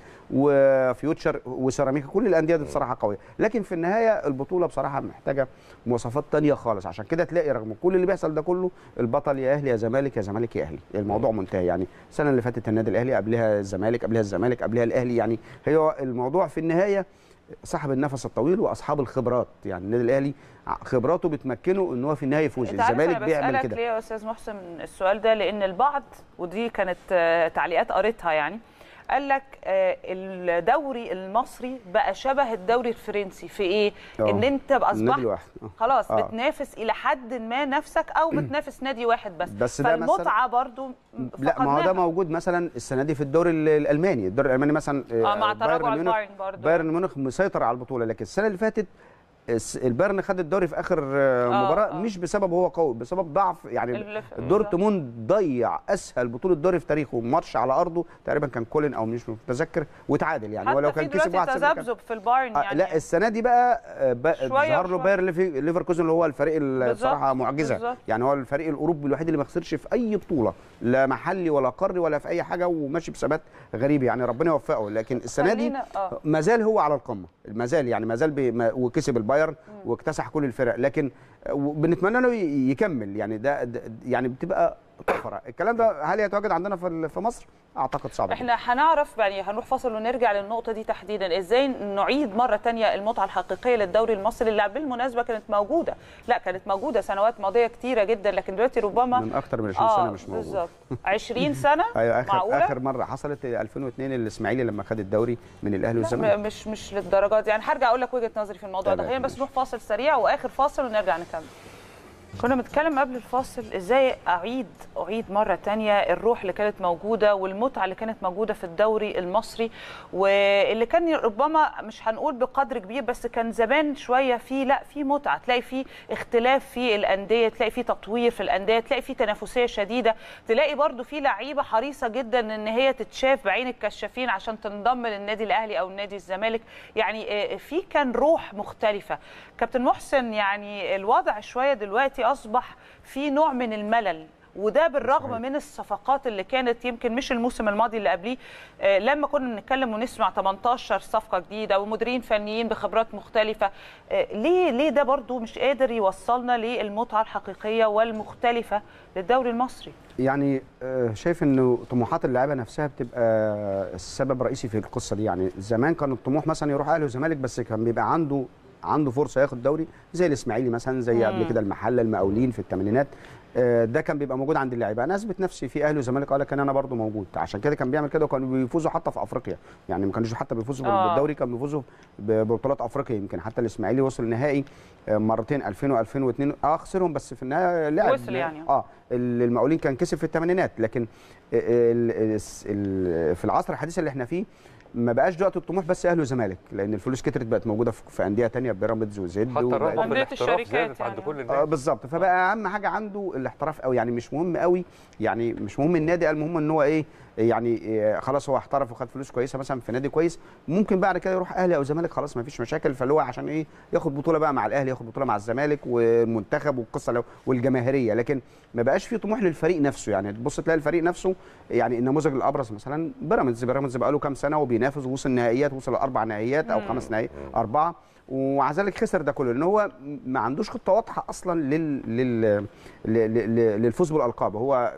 وفيوتشر وسيراميكا كل الانديه دي بصراحه قويه لكن في النهايه البطوله بصراحه محتاجه مواصفات تانية خالص عشان كده تلاقي رغم كل اللي بيحصل ده كله البطل يا اهلي يا زمالك يا زمالك يا اهلي الموضوع منتهي يعني السنه اللي فاتت النادي الاهلي قبلها الزمالك قبلها الزمالك قبلها الاهلي يعني هي الموضوع في النهايه صاحب النفس الطويل واصحاب الخبرات يعني النادي الاهلي خبراته بتمكنه ان هو في النهايه يفوز انت عارف الزمالك انا بيعمل بسالك كده ليه يا استاذ محسن السؤال ده لان البعض ودي كانت آه، تعليقات قريتها يعني قال لك آه، الدوري المصري بقى شبه الدوري الفرنسي في ايه اه. ان انت بقى النادي اصبحت الواحد اه. خلاص اه. بتنافس الى حد ما نفسك او بتنافس نادي واحد بس, بس ده مثلا- فالمتعه برضو لا ما هو ده فقدناها. موجود مثلا السنه دي في الدوري ال- الالماني الدوري الالماني مثلا اه مع تراجع بايرن ميونخ البايرن برضو بايرن ميونخ مسيطر على البطوله لكن السنه اللي فاتت الس- البايرن خد الدوري في اخر آه، اه، مباراه اه. مش بسبب هو قوي بسبب ضعف يعني اللي في- دورتموند ضيع اسهل بطوله دوري في تاريخه ماتش على ارضه تقريبا كان كولين او مش متذكر وتعادل يعني حتى هو لو في كان كسب دلوقتي 1-0 كان- تذبذب في البايرن آه، يعني لا السنه دي بقى آه، بقى شوية ظهر له وشوية. باير ليفي- ليفركوزن اللي هو الفريق اللي بالظبط، بصراحه معجزه بالظبط. يعني هو الفريق الاوروبي الوحيد اللي ما خسرش في اي بطوله لا محلي ولا قاري ولا في اي حاجه وماشي بثبات غريب يعني ربنا يوفقه لكن السنه دي خلينا- آه. ما زال هو على القمه ما زال يعني ما زال بي- ما- وكسب البايرن واكتسح كل الفرق لكن آه، بنتمنى له ي- يكمل يعني ده, ده يعني بتبقى طفره الكلام ده هل يتواجد عندنا في ال- في مصر اعتقد صعب جداً. احنا هنعرف يعني هنروح فاصل ونرجع للنقطه دي تحديدا ازاي نعيد مره تانية المتعه الحقيقيه للدوري المصري اللي بالمناسبه كانت موجوده لا كانت موجوده سنوات ماضيه كتيره جدا لكن دلوقتي ربما من اكتر من 20 سنه مش موجود بالظبط 20 سنه ايوه اخر معقوله اخر مره حصلت 2002 الاسماعيلي لما خد الدوري من الاهلي لا، والزمالك م- مش مش للدرجات دي يعني هرجع اقول لك وجهه نظري في الموضوع ده تمام، خلينا بس ماشي. نروح فاصل سريع واخر فاصل ونرجع نكمل كنا بنتكلم قبل الفاصل ازاي اعيد اعيد مره تانية الروح اللي كانت موجوده والمتعه اللي كانت موجوده في الدوري المصري واللي كان ربما مش هنقول بقدر كبير بس كان زمان شويه في لا في متعه تلاقي في اختلاف في الانديه تلاقي في تطوير في الانديه تلاقي في تنافسيه شديده تلاقي برضو في لعيبه حريصه جدا ان هي تتشاف بعين الكشافين عشان تنضم للنادي الاهلي او النادي الزمالك يعني آه، في كان روح مختلفه كابتن محسن يعني الوضع شويه دلوقتي اصبح في نوع من الملل وده بالرغم صحيح. من الصفقات اللي كانت يمكن مش الموسم الماضي اللي قبليه آه، لما كنا بنتكلم ونسمع 18 صفقه جديده ومديرين فنيين بخبرات مختلفه آه، ليه ليه ده برضو مش قادر يوصلنا للمتعه الحقيقيه والمختلفه للدوري المصري يعني آه، شايف انه طموحات اللعيبه نفسها بتبقى السبب الرئيسي في القصه دي يعني زمان كان الطموح مثلا يروح اهلي وزمالك بس كان بيبقى عنده عنده فرصه ياخد دوري زي الاسماعيلي مثلا زي قبل مم. كده المحله المقاولين في الثمانينات آه، ده كان بيبقى موجود عند اللعيبه انا اثبت نفسي في اهلي وزمالك اه لكن انا برضو موجود عشان كده كان بيعمل كده وكانوا بيفوزوا حتى في افريقيا يعني ما كانوش حتى بيفوزوا آه. بالدوري كانوا بيفوزوا ببطولات افريقيا يمكن حتى الاسماعيلي وصل نهائي آه، مرتين 2000 و2002 اه خسرهم بس في النهايه لعب وصل يعني. اه ال- المقاولين كان كسب في الثمانينات لكن ال- ال- ال- في العصر الحديث اللي احنا فيه ما بقاش دلوقتي الطموح بس اهلي وزمالك لان الفلوس كترت بقت موجوده في في انديه تانية بيراميدز وزد حتى وبقت- الرغبه في أندية الاحتراف الشركات زادت عند يعني. كل اه الناس بالظبط فبقى اهم حاجه عنده الاحتراف قوي يعني مش مهم قوي يعني مش مهم النادي المهم ان هو ايه يعني إيه خلاص هو احترف وخد فلوس كويسه مثلا في نادي كويس ممكن بعد كده يروح اهلي او زمالك خلاص ما فيش مشاكل فاللي هو عشان ايه ياخد بطوله بقى مع الاهلي ياخد بطوله مع الزمالك والمنتخب والقصه لو- والجماهيريه لكن ما بقاش في طموح للفريق نفسه يعني تبص تلاقي الفريق نفسه يعني النموذج الابرز مثلا بيراميدز بيراميدز بقى له كام سنه وبينافس ووصل نهائيات وصل لاربع نهائيات او مم. خمس نهائيات اربعه ومع ذلك خسر ده كله لان هو ما عندوش خطه واضحه اصلا لل لل ل- ل- للفوز بالالقاب هو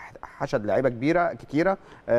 حشد لعيبه كبيره كتيره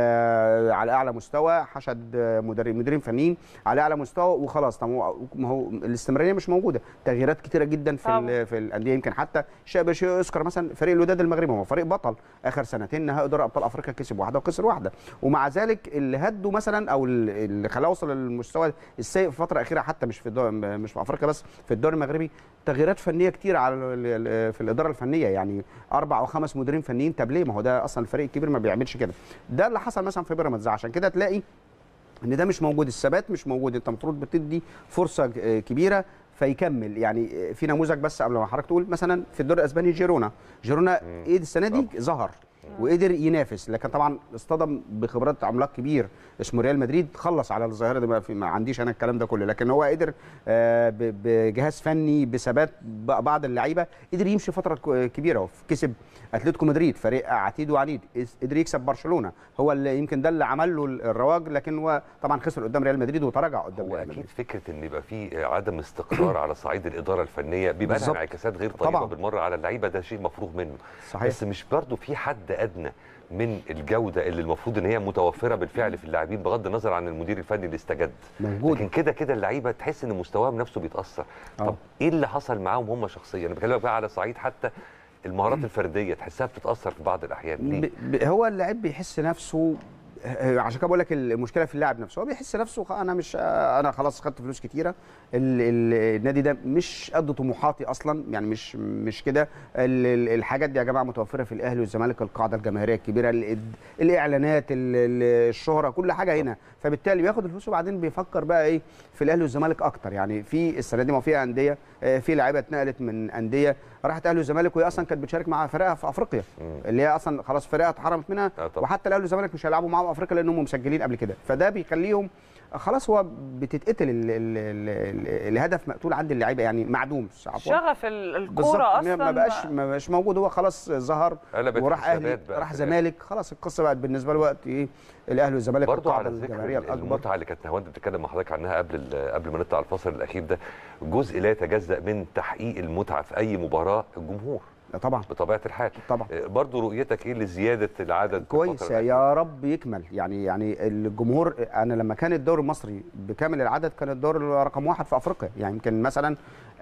آه على اعلى مستوى حشد آه، مدرب مديرين فنيين على اعلى مستوى وخلاص طب هو ما هو الاستمراريه مش موجوده تغييرات كتيره جدا في طبعا. ال- في الانديه يمكن حتى شيء بشيء يذكر مثلا فريق الوداد المغربي هو فريق بطل اخر سنتين نهائي دوري ابطال افريقيا كسب واحده وخسر واحده ومع ذلك اللي هده مثلا او اللي خلاه يوصل للمستوى السيء في الفتره الاخيره حتى مش في الدوري مش في افريقيا بس في الدوري المغربي تغييرات فنيه كتير على ال- ال- في الاداره الفنيه يعني اربع او خمس مديرين فنيين طب ليه ما هو ده اصلا الفريق الكبير ما بيعملش كده ده اللي حصل مثلا في بيراميدز عشان كده تلاقي ان ده مش موجود الثبات مش موجود انت المفروض بتدي فرصه ج- آه، كبيره فيكمل يعني آه، في نموذج بس قبل ما حضرتك تقول مثلا في الدوري الاسباني جيرونا جيرونا ايه السنه دي ظهر وقدر ينافس لكن طبعا اصطدم بخبرات عملاق كبير اسمه ريال مدريد خلص على الظاهره دي ما, في ما عنديش انا الكلام ده كله لكن هو قدر آه، ب- بجهاز فني بثبات ب- بعض اللعيبه قدر يمشي فتره كو- كبيره كسب اتلتيكو مدريد فريق عتيد وعنيد قدر يكسب برشلونه هو اللي يمكن ده اللي عمل له الرواج لكن هو طبعا خسر قدام ريال مدريد وتراجع قدام هو ريال اكيد مدريد فكره ان يبقى في عدم استقرار على صعيد الاداره الفنيه بيبقى لها بالظبط. انعكاسات غير طيبه طبعاً. بالمره على اللعيبه ده شيء مفروغ منه صحيح بس مش برضه في حد ادنى من الجوده اللي المفروض ان هي متوفره بالفعل في اللاعبين بغض النظر عن المدير الفني اللي استجد موجود لكن كده كده اللعيبه تحس ان مستواهم نفسه بيتاثر آه. طب ايه اللي حصل معاهم هم شخصيا انا بكلمك بقى على صعيد حتى المهارات الفرديه تحسها بتتاثر في بعض الاحيان ليه ب- ب- هو اللاعب بيحس نفسه آه، عشان كده بقول لك المشكله في اللاعب نفسه هو بيحس نفسه خ- انا مش آه، انا خلاص خدت فلوس كتيره ال- ال- النادي ده مش قد طموحاتي اصلا يعني مش مش كده ال- ال- الحاجات دي يا جماعه متوفره في الاهلي والزمالك القاعده الجماهيريه الكبيره ال- الاعلانات ال- ال- الشهره كل حاجه هنا فبالتالي بياخد الفلوس وبعدين بيفكر بقى ايه في الاهلي والزمالك اكتر يعني في السنه دي ما فيها انديه آه، في لعيبه اتنقلت من انديه راحت اهلي والزمالك وهي اصلا كانت بتشارك مع فرقها في افريقيا اللي هي اصلا خلاص فرقها اتحرمت منها آه طبعا. وحتى الاهلي والزمالك مش هيلعبوا معاهم افريقيا لانهم مسجلين قبل كده فده بيخليهم خلاص هو بتتقتل ال ال ال ال الهدف مقتول عند اللعيبه يعني معدوم عفوا شغف ال- بالظبط الكوره اصلا ما بقاش ما بقاش موجود هو خلاص ظهر قلبت وراح اهلي حسابات بقى راح في الآخر. زمالك خلاص القصه بقت بالنسبه له وقت ايه الاهلي والزمالك برضه القاعده على ذكر الجماهيريه الاكبر المتعه اللي كانت نهاوند بتتكلم مع حضرتك عنها قبل ال- قبل ما نطلع الفاصل الاخير ده جزء لا يتجزا من تحقيق المتعه في اي مباراه الجمهور لا طبعا بطبيعه الحال طبعا آه، برضو رؤيتك ايه لزياده العدد كويس الفترة الأخيرة؟ يا رب يكمل يعني يعني الجمهور انا لما كان الدوري المصري بكامل العدد كان الدوري رقم واحد في افريقيا يعني يمكن مثلا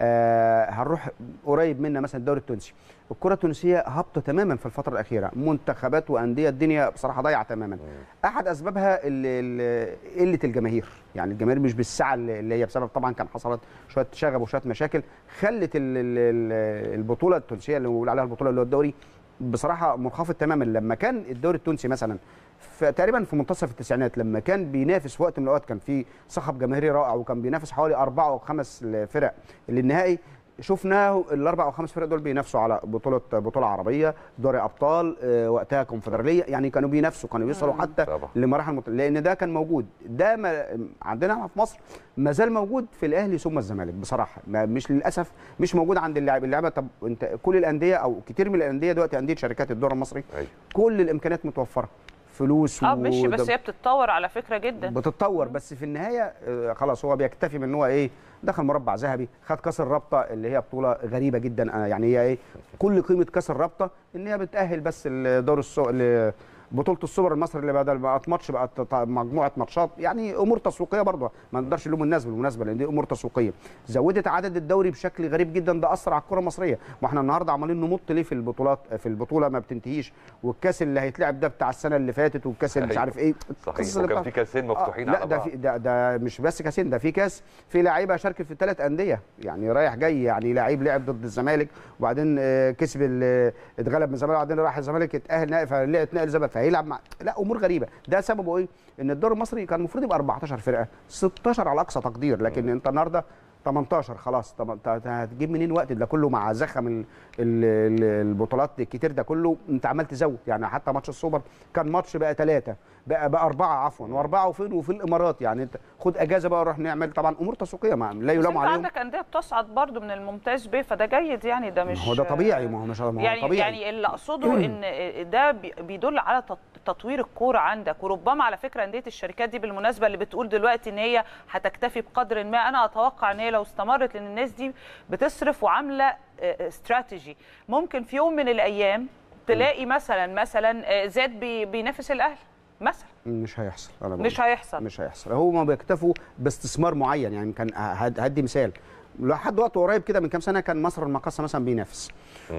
آه هنروح قريب منا مثلا الدوري التونسي الكره التونسيه هابطه تماما في الفتره الاخيره منتخبات وانديه الدنيا بصراحه ضايعه تماما احد اسبابها ال- ال- قله الجماهير يعني الجماهير مش بالسعه اللي اللي هي بسبب طبعا كان حصلت شويه شغب وشويه مشاكل خلت ال- ال- ال- البطوله التونسيه اللي بنقول عليها البطوله اللي هو الدوري بصراحه منخفض تماما لما كان الدوري التونسي مثلا في تقريبا في منتصف التسعينات لما كان بينافس في وقت من الاوقات كان في صخب جماهيري رائع وكان بينافس حوالي اربعه او خمس فرق للنهائي شفناه الاربع او خمس فرق دول بينافسوا على بطوله بطوله عربيه دوري ابطال آه، وقتها كونفدراليه يعني كانوا بينافسوا كانوا بيوصلوا حتى طبعا. لمراحل مت... لان ده كان موجود ده ما... عندنا في مصر ما زال موجود في الاهلي ثم الزمالك بصراحه ما مش للاسف مش موجود عند اللاعب اللعبه طب انت كل الانديه او كتير من الانديه دلوقتي انديه شركات الدوري المصري أيوة. كل الامكانيات متوفره فلوس اه ماشي بس ودم- هي بتتطور على فكره جدا بتتطور بس في النهايه آه، خلاص هو بيكتفي من ان هو ايه دخل مربع ذهبي خد كاس الرابطه اللي هي بطوله غريبه جدا آه، يعني هي ايه كل قيمه كاس الرابطه ان هي بتاهل بس الدور السو... ل- بطوله السوبر المصري اللي بدل بقت ماتش بقت ط- مجموعه ماتشات يعني امور تسويقيه برضه ما نقدرش نلوم الناس بالمناسبه لان دي امور تسويقيه زودت عدد الدوري بشكل غريب جدا ده اثر على الكره المصريه ما احنا النهارده عمالين نمط ليه في البطولات في البطوله ما بتنتهيش والكاس اللي هيتلعب ده بتاع السنه اللي فاتت والكاس اللي مش أيوة. عارف ايه صحيح القصص اللي وكان بتاع- في كاسين مفتوحين آه لا على ده بعض في ده, ده مش بس كاسين ده في كاس في لعيبه شاركت في ثلاث انديه يعني رايح جاي يعني لعيب لعب ضد الزمالك وبعدين آه، كسب ال- اتغلب من الزمالك وبعدين راح الزمالك اتاهل نهائي فلقى اتنقل الزمالك فهيلعب مع لا امور غريبه ده سببه ايه؟ ان الدوري المصري كان المفروض يبقى 14 فرقه 16 على اقصى تقدير لكن انت النهارده 18 خلاص طب انت أنت هتجيب منين وقت ده كله مع زخم ال- ال- ال- البطولات الكتير ده كله انت عمال تزود يعني حتى ماتش السوبر كان ماتش بقى ثلاثه بقى بقى اربعه عفوا واربعه وفين وفي الامارات يعني انت خد اجازه بقى نروح نعمل طبعا امور تسويقيه ما لا بس يلام انت عليهم عندك انديه بتصعد برضو من الممتاز ب فده جيد يعني ده مش ما هو ده طبيعي ما هو مش ما هو يعني طبيعي يعني اللي اقصده ان ده بي- بيدل على تط- تطوير الكوره عندك وربما على فكره انديه الشركات دي بالمناسبه اللي بتقول دلوقتي ان هي هتكتفي بقدر ما انا اتوقع ان هي لو استمرت لان الناس دي بتصرف وعامله آه، استراتيجي ممكن في يوم من الايام تلاقي مثلا مثلا آه، زاد بي- بينافس الاهلي مثلا مش هيحصل انا بقول مش هيحصل مش هيحصل هو بيكتفوا باستثمار معين يعني كان هد- هدي مثال لحد وقت قريب كده من كام سنه كان مصر المقاصه مثلا بينافس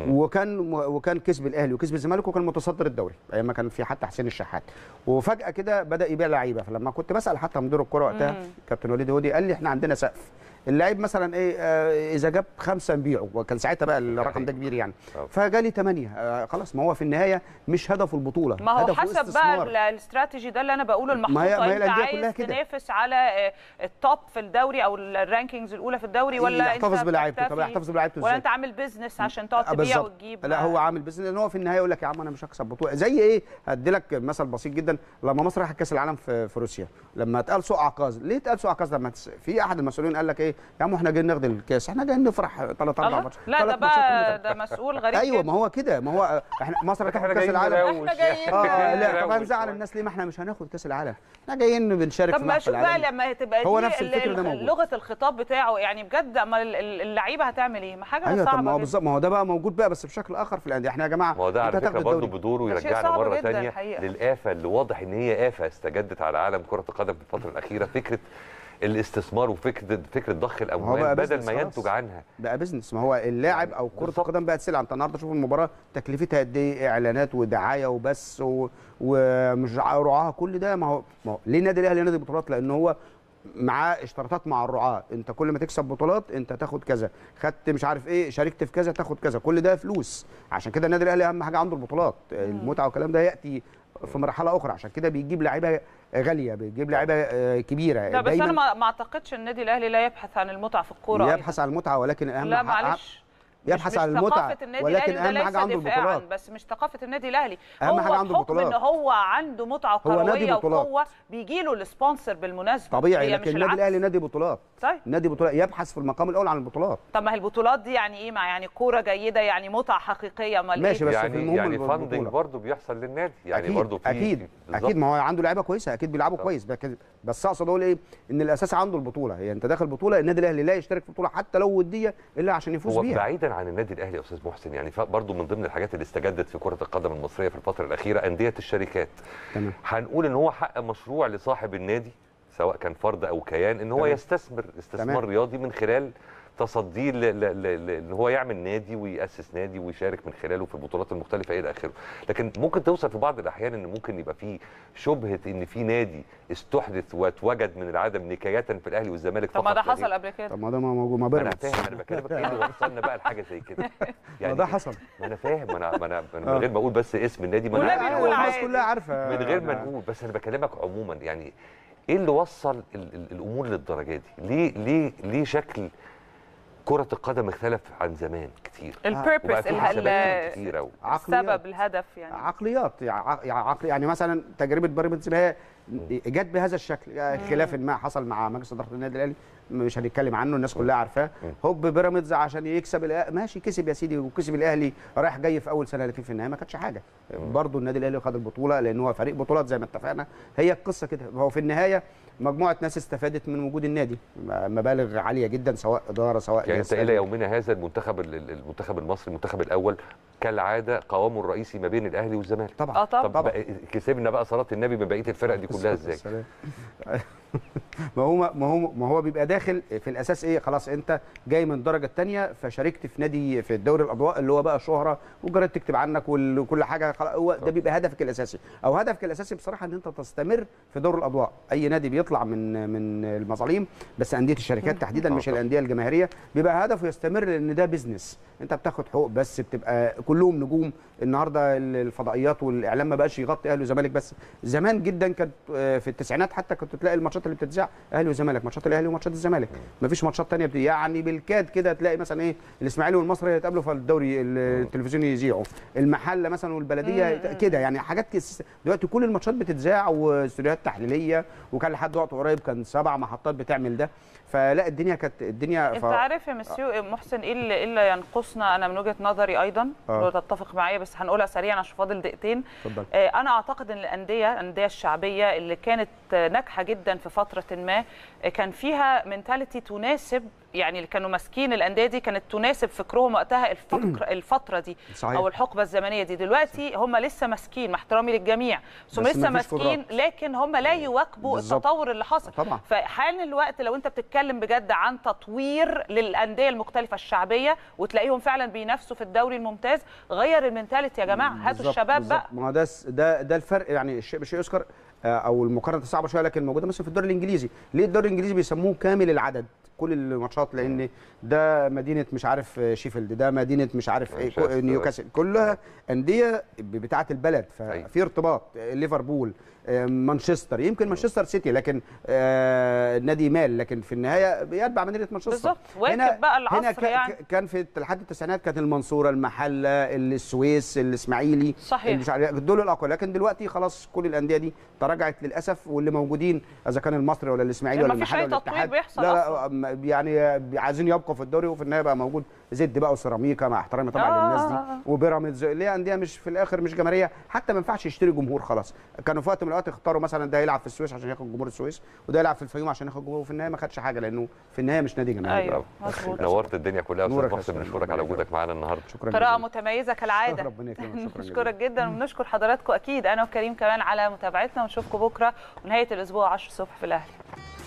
وكان وكان كسب الاهلي وكسب الزمالك وكان متصدر الدوري ايام ما كان في حتى حسين الشحات وفجاه كده بدا يبيع لعيبه فلما كنت بسال حتى مدير الكره وقتها كابتن وليد هودي قال لي احنا عندنا سقف اللعيب مثلا ايه آه اذا جاب خمسه نبيعه وكان ساعتها بقى الرقم ده كبير يعني طبعا. فجالي ثمانيه آه خلاص ما هو في النهايه مش هدفه البطوله ما هو هدفه حسب استثمار. بقى ال- الاستراتيجي ده اللي انا بقوله ما هي- المحطوطه ما هي انت الأندية عايز كلها كده. تنافس على آه، التوب في الدوري او الرانكينجز الاولى في الدوري ولا انت يحتفظ بلاعيبته طب بتكتفي- يحتفظ بلاعيبته ولا ازاي انت عامل بيزنس عشان تقعد آه، تبيع بالظبط. وتجيب لا هو عامل بيزنس لان هو في النهايه يقول لك يا عم انا مش هكسب بطوله زي ايه هدي لك مثل بسيط جدا لما مصر راحت كاس العالم في, في روسيا لما اتقال سوق عكاظ ليه اتقال سوق عكاظ لما تس... في احد المسؤولين قال لك ايه يا عم احنا جايين ناخد الكاس احنا جايين نفرح ثلاث اربع الله ماتشات لا ده ثلاث ماتشات بقى ونرجع. ده مسؤول غريب ايوه جدا. ما هو كده ما هو احنا مصر احنا هتاخد كاس جايين العالم نروش احنا جايين- اه لا نروش طب هنزعل شوية. الناس ليه ما احنا مش هناخد كاس العالم احنا جايين بنشارك طب في ما محفل شوف بقى عالمي. لما تبقى هو دي نفس ال- الفكر ده ال- موجود. لغه الخطاب بتاعه يعني بجد اما ال- ال- اللعيبه هتعمل ايه ما حاجه ايوه طب صعبه ما هو جدا. بالظبط ما هو ده بقى موجود بقى بس بشكل اخر في الانديه احنا يا جماعه ما هو ده على أنت فكره هتاخد برضه الدوري. بدوره ده شيء يرجعنا صعب مره جداً ثانيه الحقيقة. للآفة اللي واضح ان هي آفة استجدت على عالم كرة القدم في الفترة الأخيرة فكرة الاستثمار وفكرة فكرة ضخ هو الأموال بقى بدل بيزنس ما خلاص. ينتج عنها بقى بيزنس ما هو اللاعب يعني او كره بالظبط. القدم بقت سلعه انت النهارده شوف المباراه تكلفتها قد ايه اعلانات ودعايه وبس و... ومش رعاها كل ده ما هو ما هو ليه النادي الاهلي نادي بطولات لان هو معاه اشتراطات مع الرعاه انت كل ما تكسب بطولات انت تاخد كذا خدت مش عارف ايه شاركت في كذا تاخد كذا كل ده فلوس عشان كده النادي الاهلي اهم حاجه عنده البطولات المتعه والكلام ده ياتي في مرحله اخرى عشان كده بيجيب لعيبه غاليه بيجيب لعيبه آه، كبيره لا بس دايماً انا ما ما اعتقدش النادي الاهلي لا يبحث عن المتعه في الكوره أيضاً. يبحث عن المتعه ولكن اهم لا ح- معلش يبحث مش عن مش المتعة، ثقافة النادي ولكن الأهلي وده أهم حاجة ليس عنده دفاعاً، البطولات. بس مش ثقافة النادي الأهلي أهم هو حاجة عنده بحكم البطولات. إن هو عنده متعة هو نادي كروية بطولات. وقوة بيجي له السبونسر بالمناسبة طبيعي هي لكن مش النادي العكس. الاهلي نادي بطولات طيب نادي بطولات يبحث في المقام الاول عن البطولات طب ما هي البطولات دي يعني ايه مع يعني كوره جيده يعني متعه حقيقيه امال ماشي إيه؟ بس في يعني المهم يعني البطولة. فاندنج برضه بيحصل للنادي يعني اكيد برضه في اكيد بالظبط. اكيد ما هو عنده لعيبه كويسه اكيد بيلعبوا طبعا. كويس لكن بس اقصد اقول ايه ان الاساس عنده البطوله هي انت داخل بطوله النادي الاهلي لا يشترك في بطوله حتى لو وديه الا عشان يفوز هو بيها بعيدا بعيدا عن النادي الاهلي يا استاذ محسن يعني ف- برضو من ضمن الحاجات اللي استجدت في كره القدم المصريه في الفتره الاخيره انديه الشركات تمام هنقول ان هو حق مشروع لصاحب النادي سواء كان فرد او كيان ان هو تمام. يستثمر استثمار تمام. رياضي من خلال تصديه ل- ل- ل- ل- ان هو يعمل نادي وياسس نادي ويشارك من خلاله في البطولات المختلفه الى اخره لكن ممكن توصل في بعض الاحيان ان ممكن يبقى في شبهه ان في نادي استحدث واتوجد من العدم نكايه في الاهلي والزمالك طب ما فقط ده لا حصل غير. قبل كده طب ما ده ما موجود ما ما انا بيراميدز فاهم انا بكلمك ايه اللي وصلنا بقى لحاجه زي كده ما ده حصل ما انا فاهم ما انا ما انا من آه. غير ما اقول بس اسم النادي ما والنبي انا نقول الناس عادي. كلها عارفه من غير ما أنا- نقول بس انا بكلمك عموما يعني ايه اللي وصل ال ال الامور للدرجه دي؟ ليه ليه ليه شكل كره القدم اختلف عن زمان كتير؟ وبقى البيربس في حسابات كتير قوي عقليات. السبب الهدف يعني عقليات يعني ع- يعني عقل يعني مثلا تجربه بيراميدز اللي هي جت بهذا الشكل يعني خلاف ما حصل مع مجلس اداره النادي الاهلي مش هنتكلم عنه الناس كلها عارفاه هوب بيراميدز عشان يكسب الأ- ماشي كسب يا سيدي وكسب الاهلي رايح جاي في اول سنه لكن في النهايه ما كانتش حاجه برضه النادي الاهلي خد البطوله لان هو فريق بطولات زي ما اتفقنا هي القصه كده هو في النهايه مجموعه ناس استفادت من وجود النادي م- مبالغ عاليه جدا سواء اداره سواء يعني انت ناس- الى يومنا هذا المنتخب ال- ال- المنتخب المصري المنتخب الاول كالعاده قوامه الرئيسي ما بين الاهلي والزمالك طبعا اه طبعا طب بقى كسبنا بقى صلاه النبي من بقيه الفرق دي كلها ازاي؟ السلام. ما هو ما هو ما هو بيبقى داخل في الاساس ايه خلاص انت جاي من الدرجه الثانيه فشاركت في نادي في الدوري الاضواء اللي هو بقى شهره وجريت تكتب عنك وال- وكل حاجه خلاص هو ده بيبقى هدفك الاساسي او هدفك الاساسي بصراحه ان انت تستمر في دور الاضواء اي نادي بيطلع من من المظالم بس انديه الشركات تحديدا آه مش طبعا. الانديه الجماهيريه بيبقى هدفه يستمر لان ده بيزنس انت بتاخد حقوق بس بتبقى كلهم نجوم النهارده الفضائيات والاعلام ما بقاش يغطي اهلي وزمالك بس زمان جدا كانت آه، في التسعينات حتى كنت تلاقي الماتشات اللي بتتذاع اهلي وزمالك ماتشات الاهلي وماتشات الزمالك ما فيش ماتشات ثانيه بت... يعني بالكاد كده تلاقي مثلا ايه الاسماعيلي والمصري يتقابلوا في الدوري التلفزيوني يذيعوا المحله مثلا والبلديه كده يعني حاجات كس... دلوقتي كل الماتشات بتتذاع واستوديوهات تحليليه وكان لحد وقت قريب كان سبع محطات بتعمل ده فلا الدنيا كانت الدنيا انت عارف يا مسيو محسن ايه اللي, إيه اللي ينقصنا انا من وجهه نظري ايضا آه. لو تتفق معايا بس هنقولها سريعا عشان فاضل دقيقتين اتفضل آه، انا اعتقد ان الانديه الانديه الشعبيه اللي كانت آه، ناجحه جدا في فتره ما آه، كان فيها منتاليتي تناسب يعني اللي كانوا ماسكين الانديه دي كانت تناسب فكرهم وقتها الفكر الفتره دي صحيح. او الحقبه الزمنيه دي دلوقتي هم لسه ماسكين مع احترامي للجميع بس هم بس لسه مفيش ماسكين قدرات. لكن هم لا يواكبوا بالظبط. التطور اللي حصل طبعا. فحان الوقت لو انت بتتكلم بجد عن تطوير للانديه المختلفه الشعبيه وتلاقيهم فعلا بينافسوا في الدوري الممتاز غير المنتاليتي يا جماعه هاتوا بالظبط، الشباب بالظبط. بقى ما هو ده س- ده ده الفرق يعني الشيء بشيء يذكر آه، او المقارنه صعبه شويه لكن موجوده مثلا في الدوري الانجليزي ليه الدوري الانجليزي بيسموه كامل العدد كل الماتشات لان ده مدينه مش عارف آه، شيفيلد ده مدينه مش عارف ايه كو- مانشستر. نيوكاسل كلها انديه ب- بتاعه البلد أيوة. ففي ارتباط آه، ليفربول آه، مانشستر يمكن مانشستر سيتي لكن آه، نادي مال لكن في النهايه بيتبع مدينه مانشستر بالظبط. واكب بقى العصر هنا كا- يعني. كان في لحد التسعينات كانت المنصوره المحله السويس الاسماعيلي صحيح. مش عارف دول الاقوى لكن دلوقتي خلاص كل الانديه دي تراجعت للاسف واللي موجودين اذا كان المصري ولا الاسماعيلي يعني ولا مفيش المحله أي ولا تطوير الاتحاد بيحصل لا أصلاً. لا م- يعني عايزين يبقوا في الدوري وفي النهايه بقى موجود زد بقى وسيراميكا مع احترامي طبعا آه، للناس آه، دي آه. وبيراميدز اللي هي انديه مش في الاخر مش جماهيريه حتى ما ينفعش يشتري جمهور خلاص كانوا في وقت من الاوقات اختاروا مثلا ده يلعب في السويس عشان ياخد جمهور السويس وده يلعب في الفيوم عشان ياخد جمهور وفي النهايه ما خدش حاجه لانه في النهايه مش نادي جماهيري ايوه مظبوط نورت الدنيا كلها يا نورك استاذ يا محسن أستاذ. بنشكرك على ربنا وجودك معانا النهارده شكرا قراءة جزيلا. متميزة كالعادة ربنا يكرمك شكرا جزيلا نشكرك جدا وبنشكر حضراتكم أكيد أنا وكريم كمان على متابعتنا ونشوفكم بكرة ونهاية الأسبوع 10 الصبح في الأهلي